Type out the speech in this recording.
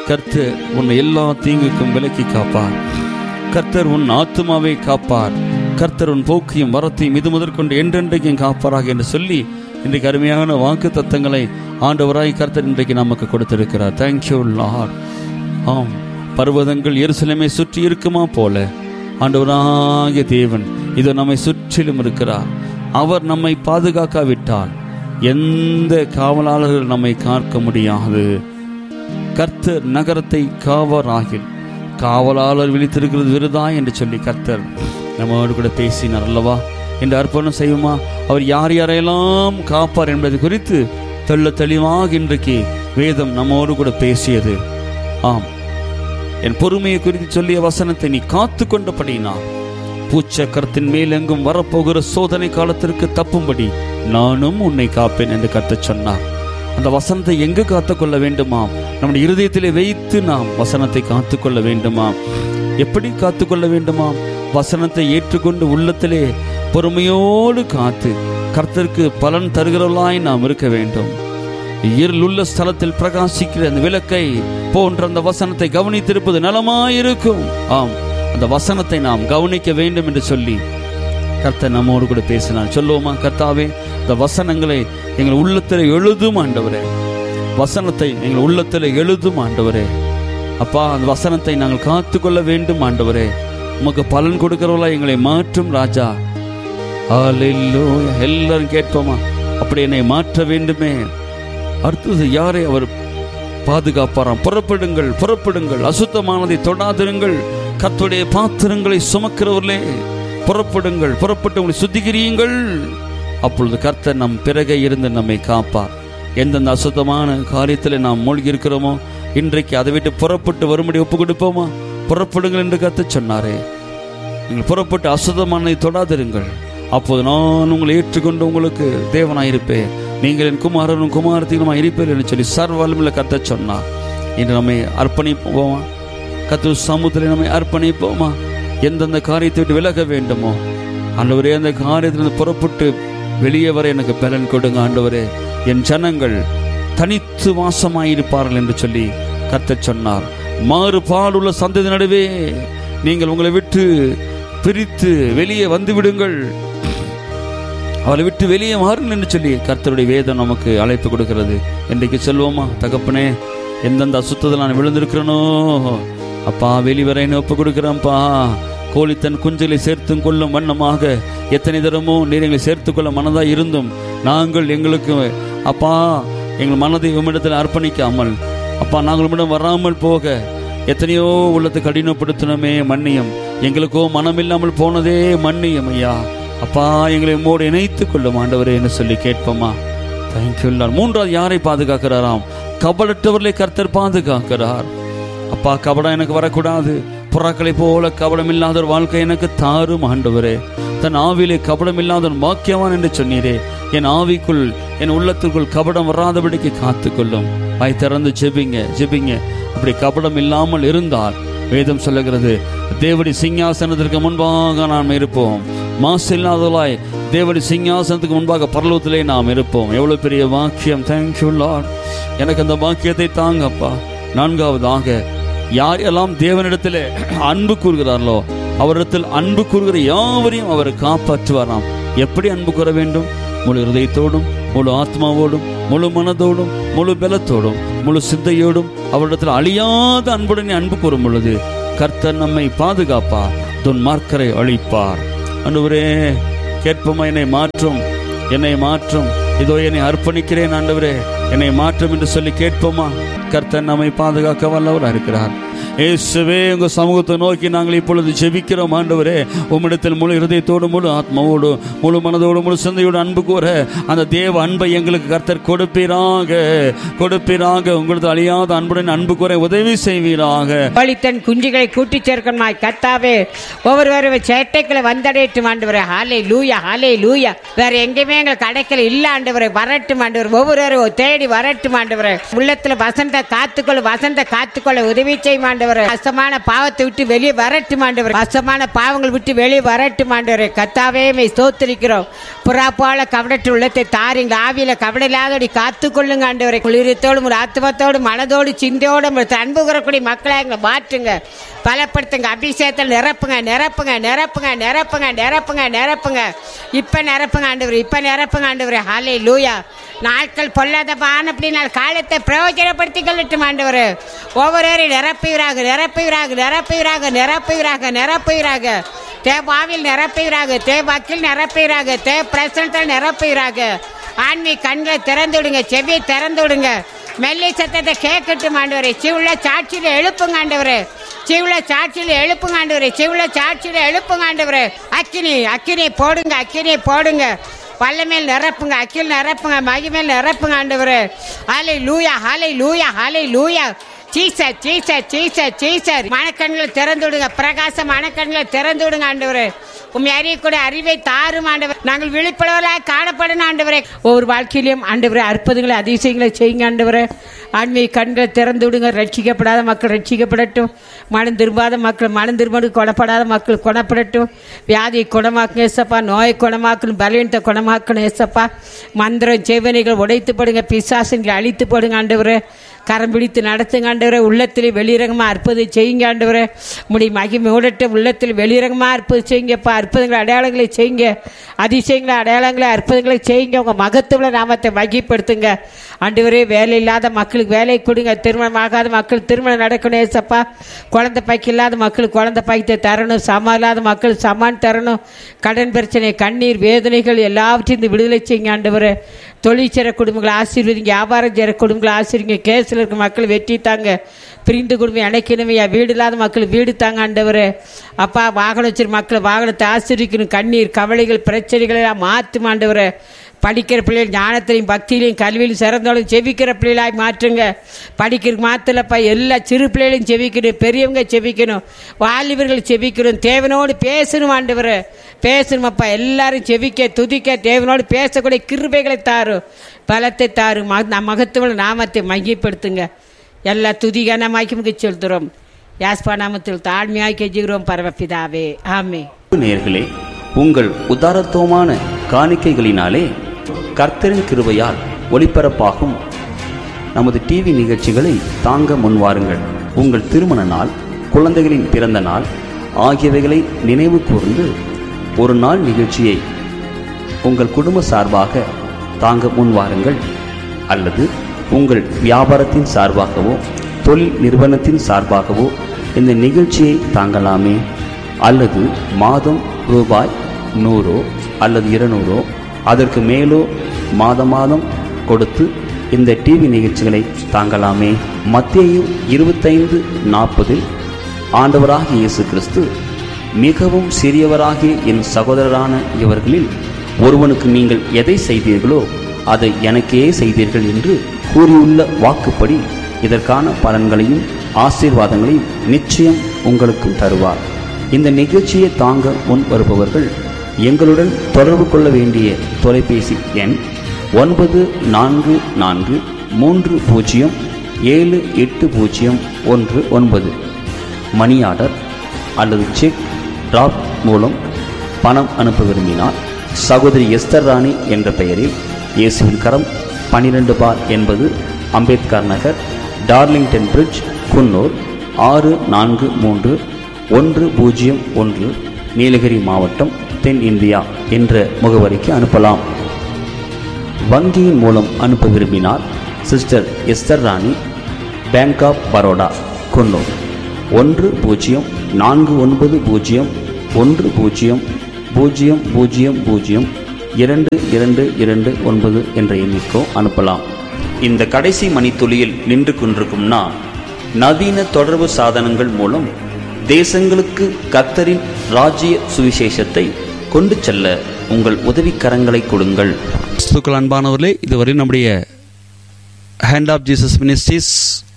கர்த்தர் உன்னை எல்லா தீங்குக்கும் விலக்கி காப்பார் கர்த்தர் உன் ஆத்துமாவை காப்பார் கர்த்தர் உன் போக்கையும் வரத்தையும் இது முதற்கொண்டு என்றென்றைக்கும் காப்பாராக என்று சொல்லி இன்றைக்கு அருமையான வாக்கு தத்தங்களை ஆண்டவராய் கர்த்தர் இன்றைக்கு நமக்கு கொடுத்திருக்கிறார் தேங்க்யூ லார்ட் ஆம் பர்வதங்கள் எருசலேமை சுற்றி இருக்குமா போல ஆண்டவராகிய தேவன் இது நம்மை சுற்றிலும் இருக்கிறார் அவர் நம்மை பாதுகாக்காவிட்டால் எந்த காவலாளர்கள் நம்மை காக்க முடியாது கர்த்தர் நகரத்தை காவராகில் காவலாளர் விழித்திருக்கிறது விருதா என்று சொல்லி கர்த்தர் நம்மோடு கூட பேசினார் அல்லவா என்று அர்ப்பணம் செய்வோமா அவர் யார் யாரையெல்லாம் காப்பார் என்பது குறித்து தெள்ள தெளிவாக இன்றைக்கு வேதம் நம்மோடு கூட பேசியது ஆம் என் பொறுமையை குறித்து சொல்லிய வசனத்தை நீ காத்து கொண்டபடினா பூச்சக்கரத்தின் மேல் எங்கும் வரப்போகிற சோதனை காலத்திற்கு தப்பும்படி நானும் உன்னை காப்பேன் என்று கர்த்தர் சொன்னார் அந்த வசனத்தை எங்கு காத்துக்கொள்ள வேண்டுமாம் நம்முடைய இருதயத்திலே வைத்து நாம் வசனத்தை காத்துக்கொள்ள வேண்டுமாம் எப்படி காத்துக்கொள்ள வேண்டுமாம் வசனத்தை ஏற்றுக்கொண்டு உள்ளத்திலே பொறுமையோடு காத்து கர்த்தருக்கு பலன் தருகிறவர்களாய் நாம் இருக்க வேண்டும் இருளுள்ள ஸ்தலத்தில் பிரகாசிக்கிற அந்த விளக்கை போன்ற அந்த வசனத்தை கவனித்திருப்பது நலமாயிருக்கும் ஆம் அந்த வசனத்தை நாம் கவனிக்க வேண்டும் என்று சொல்லி கர்த்தர் நம்மோடு கூட பேசினார் சொல்லுவோமா கர்த்தாவே இந்த வசனங்களை எங்கள் உள்ளத்தில் எழுதும் ஆண்டவரே வசனத்தை எங்கள் உள்ளத்தில் எழுதும் ஆண்டவரே அப்பா அந்த வசனத்தை நாங்கள் காத்துக்கொள்ள வேண்டும் ஆண்டவரே உமக்கு பலன் கொடுக்கிறவர்களா எங்களை மாற்றும் ராஜா ஹalleluya எல்லாரும் கேட்போமா அப்படி என்னை மாற்ற வேண்டுமே அடுத்தது யாரை அவர் பாதுகாப்பாராம் புறப்படுங்கள் புறப்படுங்கள் அசுத்தமானதை தொடாதிருங்கள் கர்த்தருடைய பாத்திரங்களை சுமக்கிறவர்களே புறப்படுங்கள் புறப்பட்டு உங்களை சுத்திகரியுங்கள் அப்பொழுது கர்த்தர் நம் பிறகே இருந்து நம்மை காப்பார் எந்தெந்த அசுத்தமான காரியத்தில் நாம் மூழ்கி இருக்கிறோமோ இன்றைக்கு அதை விட்டு புறப்பட்டு வரும்படி ஒப்பு கொடுப்போமா புறப்படுங்கள் என்று கர்த்தர் சொன்னாரே நீங்கள் புறப்பட்டு அசுத்தமானதை தொடாதிருங்கள் அப்போது நான் உங்களை ஏற்றுக்கொண்டு உங்களுக்கு தேவனாயிருப்பேன் நீங்கள் என் குமாரனும் குமாரத்தினுமாய் இருப்பேன் என்று சொல்லி சர்வலமில் கத்த சொன்னார் இன்று நம்மை அர்ப்பணிப்போமா கத்து சமுத்திரம் நம்மை அர்ப்பணிப்போமா எந்தெந்த காரியத்தை விட்டு விலக வேண்டுமோ ஆண்டவரே அந்த காரியத்திலிருந்து புறப்பட்டு வெளியே வர எனக்கு பலன் கொடுங்க ஆண்டவரே என் ஜனங்கள் தனித்து வாசமாயிருப்பார்கள் என்று சொல்லி கர்த்தர் சொன்னார் மாறுபாடுள்ள சந்ததி நடுவே நீங்கள் உங்களை விட்டு பிரித்து வெளியே வந்து விடுங்கள் அவளை விட்டு வெளியே மாறுங்கள் என்று சொல்லி கர்த்தருடைய வேதம் நமக்கு அழைப்பு கொடுக்கிறது இன்றைக்கு செல்வோமா தகப்பனே எந்தெந்த அசுத்தத்தில் நான் விழுந்திருக்கிறேனோ அப்பா வெளிவரைன்னு ஒப்பு கொடுக்கிறேன்ப்பா கோழி தன் குஞ்சலை சேர்த்தும் கொள்ளும் வண்ணமாக எத்தனை தரமோ நீர் எங்களை சேர்த்து கொள்ள மனதாக இருந்தும் நாங்கள் எங்களுக்கு அப்பா எங்கள் மனதை உம்மிடத்தில் அர்ப்பணிக்காமல் அப்பா நாங்கள் உம்மிடம் வராமல் போக எத்தனையோ உள்ளத்தை கடினப்படுத்தினமே மன்னியம் எங்களுக்கோ மனமில்லாமல் போனதே மன்னியம் ஐயா அப்பா எங்களை உம்மோடு இணைத்துக் கொள்ளும் ஆண்டவரே என்று சொல்லி கேட்போமா தேங்க்யூ மூன்றாவது யாரை பாதுகாக்கிறாராம் கபடற்றவர்களை கர்த்தர் பாதுகாக்கிறார் அப்பா கபடம் எனக்கு வரக்கூடாது புறாக்களை போல கபடம் இல்லாத ஒரு வாழ்க்கை எனக்கு தாரும் ஆண்டவரே தன் ஆவிலே கபடம் இல்லாத ஒரு வாக்கியவான் என்று சொன்னீரே என் ஆவிக்குள் என் உள்ளத்திற்குள் கபடம் வராதபடிக்கு காத்துக்கொள்ளும் வாய் திறந்து ஜெபிங்க ஜெபிங்க அப்படி கபடம் இல்லாமல் இருந்தால் வேதம் சொல்லுகிறது தேவடி சிங்காசனத்திற்கு முன்பாக நாம் இருப்போம் மாசு இல்லாதவளாய் தேவடி சிங்காசனத்துக்கு முன்பாக பரலோகத்திலே நாம் இருப்போம் எவ்வளவு பெரிய வாக்கியம் தேங்க்யூ லார்ட் எனக்கு அந்த வாக்கியத்தை தாங்கப்பா நான்காவதாக யார் எல்லாம் தேவனிடத்தில் அன்பு கூறுகிறார்களோ அவரிடத்தில் அன்பு கூறுகிற யாவரையும் அவர் காப்பாற்றுவாராம் எப்படி அன்பு கூற வேண்டும் முழு இருதயத்தோடும் முழு ஆத்மாவோடும் முழு மனதோடும் முழு பலத்தோடும் முழு சிந்தையோடும் அவரிடத்தில் அழியாத அன்புடனே அன்பு கூறும் பொழுது கர்த்தர் நம்மை பாதுகாப்பார் துன்மார்க்கரை அழிப்பார் அன்றுவரே கேட்போமா என்னை மாற்றும் என்னை மாற்றும் இதோ என்னை அர்ப்பணிக்கிறேன் ஆண்டவரே என்னை மாற்றும் என்று சொல்லி கேட்போமா கர்த்தர் நம்மை பாதுகாக்க வல்லவராக இருக்கிறார் இயேசுவே உங்க சமூகத்தை நோக்கி நாங்கள் இப்பொழுது ஜெபிக்கிறோம் ஆண்டவரே உம்மிடத்தில் முழு இருதயத்தோடு முழு ஆத்மாவோடு முழு மனதோடு முழு சிந்தையோடு அன்பு கூற அந்த தேவ அன்பை எங்களுக்கு கர்த்தர் கொடுப்பீராக கொடுப்பீராக உங்களுக்கு அழியாத அன்புடன் அன்பு கூற உதவி செய்வீராக கோழி தன் குஞ்சுகளை கூட்டிச் சேர்க்கணுமாய் கத்தாவே ஒவ்வொருவரும் சேட்டைகளை வந்தடையட்டும் ஆண்டவரே ஹாலே லூயா ஹாலே லூயா வேற எங்கேயுமே எங்களுக்கு கிடைக்கல இல்ல ஆண்டவரே வரட்டும் ஆண்டவர் ஒவ்வொருவரும் தேடி வரட்டும் ஆண்டவரே உள்ளத்துல வசந்த காத்துக்கொள்ள வசந்த காத்துக்கொள்ள உதவி செய்யும் ஆண்டவரே அசமான பாவத்தை விட்டு வெளியே வரட்டும் ஆண்டவரே அசமான பாவங்கள் விட்டு வெளியே வரட்டும் ஆண்டவரே கத்தாவே மை ஸ்தோத்திரிக்கிறோம் புறா போல கவடற்ற உள்ளத்தை தாரிங்க ஆவியில கவடையில்லாதபடி காத்து கொள்ளுங்க ஆண்டவரை குளிரத்தோடும் ஒரு ஆத்மத்தோடு மனதோடு சிந்தையோடு உங்களுக்கு அன்பு கூறக்கூடிய மக்களை எங்களை மாற்றுங்க பலப்படுத்துங்க அபிஷேகத்தில் நிரப்புங்க நிரப்புங்க நிரப்புங்க நிரப்புங்க நிரப்புங்க நிரப்புங்க இப்ப நிரப்புங்க ஆண்டவர் இப்ப நிரப்புங்க ஆண்டவர் ஹாலே லூயா நாட்கள் பொல்லாத பானப்படினால் காலத்தை பிரயோஜனப்படுத்திக் கொள்ளட்டும் ஆண்டவர் ஒவ்வொருவரையும் நிரப்புகிறாக நிரப்புகிறாக நிரப்புகிறாக நிரப்புகிறாக நிரப்புகிறாக தேவாவில் நிரப்புகிறாக தேவாக்கில் நிரப்புகிறாக தே பிரசனத்தில் நிரப்புகிறாக ஆன்மீ கண்களை திறந்து விடுங்க செவியை திறந்து விடுங்க மெல்லை சத்தத்தை கேட்கட்டும் ஆண்டவரே சிவுள்ள சாட்சியில எழுப்புங்க ஆண்டவரே சிவுள்ள சாட்சியில எழுப்புங்க ஆண்டவரே சிவுள்ள சாட்சியில எழுப்புங்க ஆண்டவரே அக்கினி அக்கினி போடுங்க அக்கினி போடுங்க பல்லமேல் நிரப்புங்க அக்கில் நிரப்புங்க மகிமேல் நிரப்புங்க ஆண்டவரே ஹாலை hallelujah hallelujah hallelujah Caesar Caesar Caesar Caesar மனக்கண்களை திறந்து விடுங்க பிரகாச மனக்கண்களை திறந்து விடுங்க ஆண்டவரே உண்மை அறியக்கூடிய அறிவை தாரும் ஆண்டவர் நாங்கள் விழிப்புணர்வலாக காணப்படணும் ஆண்டவரே ஒவ்வொரு வாழ்க்கையிலும் ஆண்டவரே அற்புதங்களை அதிசயங்களை செய்யுங்க ஆண்டவரே ஆன்மீக கண்களை திறந்து விடுங்க ரட்சிக்கப்படாத மக்கள் ரட்சிக்கப்படட்டும் மனம் திரும்பாத மக்கள் மனம் திரும்பி கொடப்படாத மக்கள் குணப்படட்டும் வியாதியை குணமாக்குங்க ஏசப்பா நோயை குணமாக்கணும் பலவீனத்தை குணமாக்கணும் ஏசப்பா மந்திரம் செவனைகள் உடைத்து போடுங்க பிசாசுங்களை அழித்து போடுங்க ஆண்டவரே கரம் பிடித்து நடத்துங்க ஆண்டவரே உள்ளத்தில் வெளிரங்கமாக அற்புதம் செய்யுங்க ஆண்டவரே முடி மகிமை ஓடட்டும் உள்ளத்தில் வெளிரங்கமாக அற்புதம் செய்யுங்கப்பா அற்புதங்களை அடையாளங்களை செய்யுங்க அதிசயங்களை அடையாளங்களை அற்புதங்களை செய்யுங்க உங்கள் மகத்துவ நாமத்தை மகிப்படுத்துங்க ஆண்டவரே வேலை இல்லாத மக்களுக்கு வேலை கொடுங்க திருமணம் ஆகாத மக்கள் திருமணம் நடக்கணும் ஏசப்பா குழந்தை பாய்க்கு இல்லாத மக்களுக்கு குழந்தை பாய்க்கத்தை தரணும் சமா இல்லாத மக்கள் சமான் தரணும் கடன் பிரச்சனை கண்ணீர் வேதனைகள் எல்லாவற்றையும் இந்த விடுதலை செய்யுங்க ஆண்டவரே தொழில் செய்கிற குடும்பங்களை ஆசீர்வதிங்க வியாபாரம் செய்கிற குடும்பங்களை ஆசீர்வதிங்க கேஸில் இருக்க மக்கள் வெற்றி தாங்க பிரிந்து குடும்பம் இணைக்கணுமையா வீடு இல்லாத மக்கள் வீடு தாங்க ஆண்டவர் அப்பா வாகனம் வச்சிருக்க மக்கள் வாகனத்தை ஆசீர்விக்கணும் கண்ணீர் கவலைகள் பிரச்சனைகளை எல்லாம் மாற்றும் ஆண்டவர் படிக்கிற பிள்ளைகள் ஞானத்திலையும் பக்தியிலையும் கல்வியிலும் சிறந்தவளும் செவிக்கிற பிள்ளைகளாய் மாற்றுங்க படிக்கிறதுக்கு மாத்திரப்பா எல்லா சிறு பிள்ளைகளையும் செவிக்கணும் பெரியவங்க செவிக்கணும் வாலிபர்கள் செவிக்கணும் தேவனோடு பேசணும் ஆண்டவர் பேசணும் அப்பா எல்லாரும் செவிக்க துதிக்க தேவனோடு பேசக்கூடிய கிருபைகளை தாரும் பலத்தை தாரும் மக மகத்துவ நாமத்தை மையப்படுத்துங்க எல்லா துதிகனமாக்கி செலுத்துகிறோம் யாஸ்பா நாமத்தில் தாழ்மையாக்கி கெஞ்சுகிறோம் பரமபிதாவே ஆமே நேயர்களே உங்கள் உதாரத்துவமான காணிக்கைகளினாலே கர்த்தரின் கிருபையால் ஒளிபரப்பாகும் நமது டிவி நிகழ்ச்சிகளை தாங்க முன்வாருங்கள் உங்கள் திருமண நாள் குழந்தைகளின் பிறந்த நாள் ஆகியவைகளை நினைவு கூர்ந்து ஒரு நாள் நிகழ்ச்சியை உங்கள் குடும்ப சார்பாக தாங்க முன்வாருங்கள் அல்லது உங்கள் வியாபாரத்தின் சார்பாகவோ தொழில் நிறுவனத்தின் சார்பாகவோ இந்த நிகழ்ச்சியை தாங்கலாமே அல்லது மாதம் ரூபாய் நூறோ அல்லது இருநூறோ அதற்கு மேலோ மாத மாதம் கொடுத்து இந்த டிவி நிகழ்ச்சிகளை தாங்கலாமே மத்தேயு இருபத்தைந்து நாற்பதில் ஆண்டவராகிய இயேசு கிறிஸ்து மிகவும் சிறியவராகிய என் சகோதரரான இவர்களில் ஒருவனுக்கு நீங்கள் எதை செய்தீர்களோ அதை எனக்கே செய்தீர்கள் என்று கூறியுள்ள வாக்குப்படி இதற்கான பலன்களையும் ஆசீர்வாதங்களையும் நிச்சயம் உங்களுக்கும் தருவார் இந்த நிகழ்ச்சியை தாங்க முன் வருபவர்கள் எங்களுடன் தொடர்பு கொள்ள வேண்டிய தொலைபேசி எண் ஒன்பது நான்கு நான்கு மூன்று பூஜ்ஜியம் ஏழு எட்டு பூஜ்ஜியம் ஒன்று ஒன்பது மணி ஆர்டர் அல்லது செக் டிராப் மூலம் பணம் அனுப்ப விரும்பினால் சகோதரி எஸ்தர் ராணி என்ற பெயரில் இயேசுவின் கரம் பன்னிரண்டு பார் என்பது அம்பேத்கர் நகர் டார்லிங்டன் பிரிட்ஜ் குன்னூர் ஆறு நான்கு மூன்று ஒன்று பூஜ்ஜியம் ஒன்று நீலகிரி மாவட்டம் தென் இந்தியா என்ற முகவரிக்கு அனுப்பலாம் வங்கியின் மூலம் அனுப்ப விரும்பினால் sister Esther Rani bank of Baroda Coonoor ஒன்று பூஜ்ஜியம் நான்கு ஒன்பது பூஜ்ஜியம் ஒன்று பூஜ்ஜியம் பூஜ்ஜியம் பூஜ்ஜியம் பூஜ்ஜியம் இரண்டு இரண்டு இரண்டு ஒன்பது என்ற எண்ணிக்கோ அனுப்பலாம் இந்த கடைசி மணித்துளியில் நின்று கொண்டிருக்கும் நான் நவீன தொடர்பு சாதனங்கள் மூலம் தேசங்களுக்கு கத்தரின் ராஜ்ய சுவிசேஷத்தை கொண்டு செல்ல உங்கள் உதவிக்கரங்களை கொடுங்கள் கிறிஸ்துக்கள் அன்பானவர்களே இதுவரை நம்முடைய ஹேண்ட் ஆஃப் ஜீசஸ் மினிஸ்ட்ரீஸ்